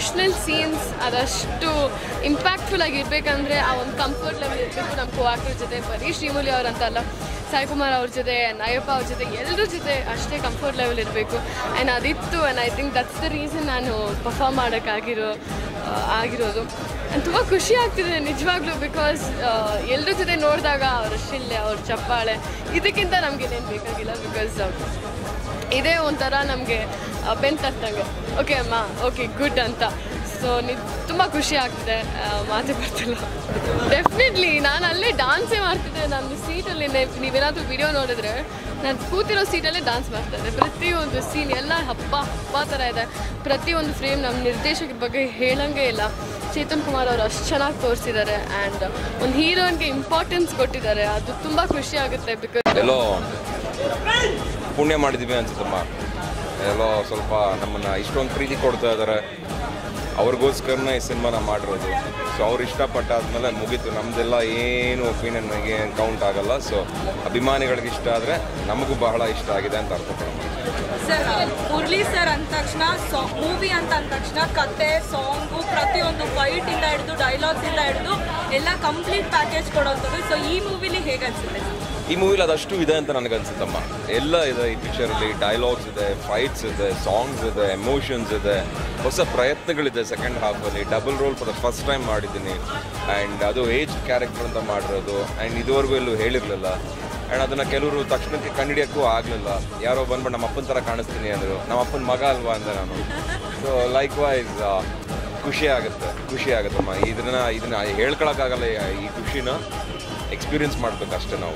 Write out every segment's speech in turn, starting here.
emotional scenes ಅದಷ್ಟು impactful ಆಗಿರ್ಬೇಕಂದ್ರೆ ಆ ಒಂದು ಕಂಫರ್ಟ್ ಲೆವೆಲ್ ಇರಬೇಕು ನಮ್ಮ ಕೋ ಆಕ್ಟರ್ ಜೊತೆ ಬರೀ ಶ್ರೀಮುಲಿ ಅವ್ರಂತಲ್ಲ ಸಾಯಿ ಕುಮಾರ್ ಅವ್ರ ಜೊತೆ ನಾಯಪ್ಪ ಅವ್ರ ಜೊತೆ ಎಲ್ಲರ ಜೊತೆ ಅಷ್ಟೇ ಕಂಫರ್ಟ್ ಲೆವೆಲ್ ಇರಬೇಕು ಆ್ಯಂಡ್ ಅದಿತ್ತು and I think that's the reason ನಾನು ಪರ್ಫಾರ್ಮ್ ಮಾಡೋಕ್ಕಾಗಿರೋ ಆ, ಆಗಿರೋದು ಆ್ಯಂಡ್ ತುಂಬ ಖುಷಿ ಆಗ್ತಿದೆ ನಿಜವಾಗ್ಲೂ ಬಿಕಾಸ್ ಎಲ್ಲರ ಜೊತೆ ನೋಡಿದಾಗ ಅವ್ರ ಶಿಲ್ಲೆ ಅವ್ರ ಚಪ್ಪಾಳೆ ಇದಕ್ಕಿಂತ ನಮಗೆ ಏನೇನು ಬೇಕಾಗಿಲ್ಲ ಬಿಕಾಸ್ ಇದೇ ಒಂಥರ ನಮಗೆ ಬೆನ್ ತಟ್ಟಂಗೆ ಓಕೆ ಅಮ್ಮ ಓಕೆ ಗುಡ್ ಅಂತ ಸೊ ನಿ ತುಂಬ ಖುಷಿ ಆಗ್ತಿದೆ ಆ, ಮಾತೇ ಬರ್ತಿಲ್ಲ ಡೆಫಿನೆಟ್ಲಿ ನಾನು ಅಲ್ಲೇ ಡಾನ್ಸೇ ಮಾಡ್ತಿದ್ದೆ ನನ್ನ ಸೀಟಲ್ಲಿ ನೀವೇನಾದರೂ ವಿಡಿಯೋ ನೋಡಿದ್ರೆ ನಾನು ಕೂತಿರೋ ಸೀಟಲ್ಲೇ ಡಾನ್ಸ್ ಮಾಡ್ತಾ ಇದ್ದೆ ಪ್ರತಿಯೊಂದು ಸೀನ್ ಎಲ್ಲ ಹಬ್ಬ ಹಬ್ಬ ಥರ ಇದೆ ಪ್ರತಿಯೊಂದು ಫ್ರೇಮ್ ನಮ್ಮ ನಿರ್ದೇಶಕರ ಬಗ್ಗೆ ಹೇಳಂಗೆ ಇಲ್ಲ ಚೇತನ್ ಕುಮಾರ್ ಅವರು ಅಷ್ಟು ಚೆನ್ನಾಗಿ ತೋರಿಸಿದ್ದಾರೆ ಆ್ಯಂಡ್ ಒಂದು ಹೀರೋಯಿನ್ಗೆ ಇಂಪಾರ್ಟೆನ್ಸ್ ಕೊಟ್ಟಿದ್ದಾರೆ ಅದು ತುಂಬ ಖುಷಿ ಆಗುತ್ತೆ ಬಿಕಾಸ್ ಎಲ್ಲೋ ಪುಣ್ಯ ಮಾಡಿದ್ದೀವಿ ಅನ್ಸುತ್ತಮ್ಮ ಎಲ್ಲೋ ಸ್ವಲ್ಪ ನಮ್ಮನ್ನು ಇಷ್ಟೊಂದು ಪ್ರೀತಿ ಕೊಡ್ತಾ ಇದ್ದಾರೆ ಅವ್ರಿಗೋಸ್ಕರನೇ ಈ ಸಿನಿಮಾನ ಮಾಡಿರೋದು ಸೊ ಅವ್ರು ಇಷ್ಟಪಟ್ಟಾದ್ಮೇಲೆ ಮುಗೀತು ನಮ್ಮದೆಲ್ಲ ಏನು ಒಪಿನಿಯನ್ಗೆ ಕೌಂಟ್ ಆಗಲ್ಲ ಸೊ ಅಭಿಮಾನಿಗಳಿಗೆ ಇಷ್ಟ ಆದರೆ ನಮಗೂ ಬಹಳ ಇಷ್ಟ ಆಗಿದೆ ಅಂತ ಅರ್ಥ ಪಡೋಣ ಸರ್ ಮುರಳಿ ಸರ್ ಅಂದ ತಕ್ಷಣ ಸಾ ಮೂವಿ ಅಂತ ಅಂದ ತಕ್ಷಣ ಕತೆ ಸಾಂಗು ಪ್ರತಿಯೊಂದು ಫೈಟ್ ಇಂದ ಹಿಡಿದು ಡೈಲಾಗ್ಸ್ ಇಂದ ಹಿಡಿದು ಎಲ್ಲ ಕಂಪ್ಲೀಟ್ ಪ್ಯಾಕೇಜ್ ಕೊಡೋಂಥದ್ದು ಸೊ ಈ ಮೂವಿಲಿ ಹೇಗೆ ಅನ್ಸುತ್ತೆ ಈ ಮೂವಿಲಿ ಅದಷ್ಟು ಇದೆ ಅಂತ ನನಗನ್ಸುತ್ತಮ್ಮ ಎಲ್ಲ ಇದೆ ಈ ಪಿಕ್ಚರಲ್ಲಿ ಡೈಲಾಗ್ಸ್ ಇದೆ ಫೈಟ್ಸ್ ಇದೆ ಸಾಂಗ್ಸ್ ಇದೆ ಎಮೋಷನ್ಸ್ ಇದೆ ಹೊಸ ಪ್ರಯತ್ನಗಳಿದೆ ಸೆಕೆಂಡ್ ಹಾಫಲ್ಲಿ double role for the first time ಮಾಡಿದ್ದೀನಿ ಆ್ಯಂಡ್ ಅದು ಏಜ್ ಕ್ಯಾರೆಕ್ಟರ್ ಅಂತ ಮಾಡಿರೋದು ಆ್ಯಂಡ್ ಇದುವರೆಗೂ ಎಲ್ಲೂ ಹೇಳಿರಲಿಲ್ಲ ಆ್ಯಂಡ್ ಅದನ್ನು ಕೆಲವರು ತಕ್ಷಣಕ್ಕೆ ಕಂಡಿಡಿಯೋಕ್ಕೂ ಆಗಲಿಲ್ಲ ಯಾರೋ ಬಂದ್ಬಿಟ್ಟು ನಮ್ಮ ಅಪ್ಪನ ಥರ ಕಾಣಿಸ್ತೀನಿ ಅಂದರು ನಮ್ಮ ಅಪ್ಪನ ಮಗ ಅಲ್ವಾ ಅಂದೆ ನಾನು ಸೊ ಲೈಕ್ ವೈಸ್ ಖುಷಿ ಆಗುತ್ತೆ ಖುಷಿ ಆಗುತ್ತಮ್ಮ ಇದನ್ನ ಇದನ್ನ ಹೇಳ್ಕೊಳಕ್ಕಾಗಲ್ಲ ಈ- ಈ ಖುಷಿನ ಎಕ್ಸ್ಪೀರಿಯನ್ಸ್ ಮಾಡ್ಬೇಕು ಅಷ್ಟೇ ನಾವು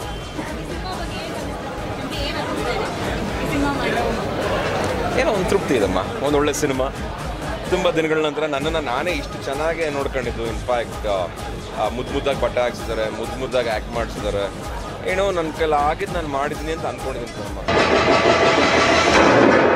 ಏನೋ ಒಂದು ತೃಪ್ತಿ ಇದಮ್ಮ ಒಂದು ಒಳ್ಳೆ ಸಿನಿಮಾ ತುಂಬ ದಿನಗಳ ನಂತರ ನನ್ನನ್ನು ನಾನೇ ಇಷ್ಟು ಚೆನ್ನಾಗಿ ನೋಡ್ಕೊಂಡಿದ್ದು ಇನ್ಫ್ಯಾಕ್ಟ್ ಮುದ್ದು ಮುದ್ದಾಗಿ ಬಟ್ಟೆ ಹಾಕ್ಸಿದ್ದಾರೆ ಮುದ್ದು ಮುದ್ದಾಗಿ ಆ್ಯಕ್ಟ್ ಮಾಡಿಸಿದ್ದಾರೆ ಏನೋ ನನ್ನ ಕೈಲಿ ಆಗಿದ್ದು ನಾನು ಮಾಡಿದ್ದೀನಿ ಅಂತ ಅಂದ್ಕೊಂಡಿದ್ದೀನಿ ಅಮ್ಮ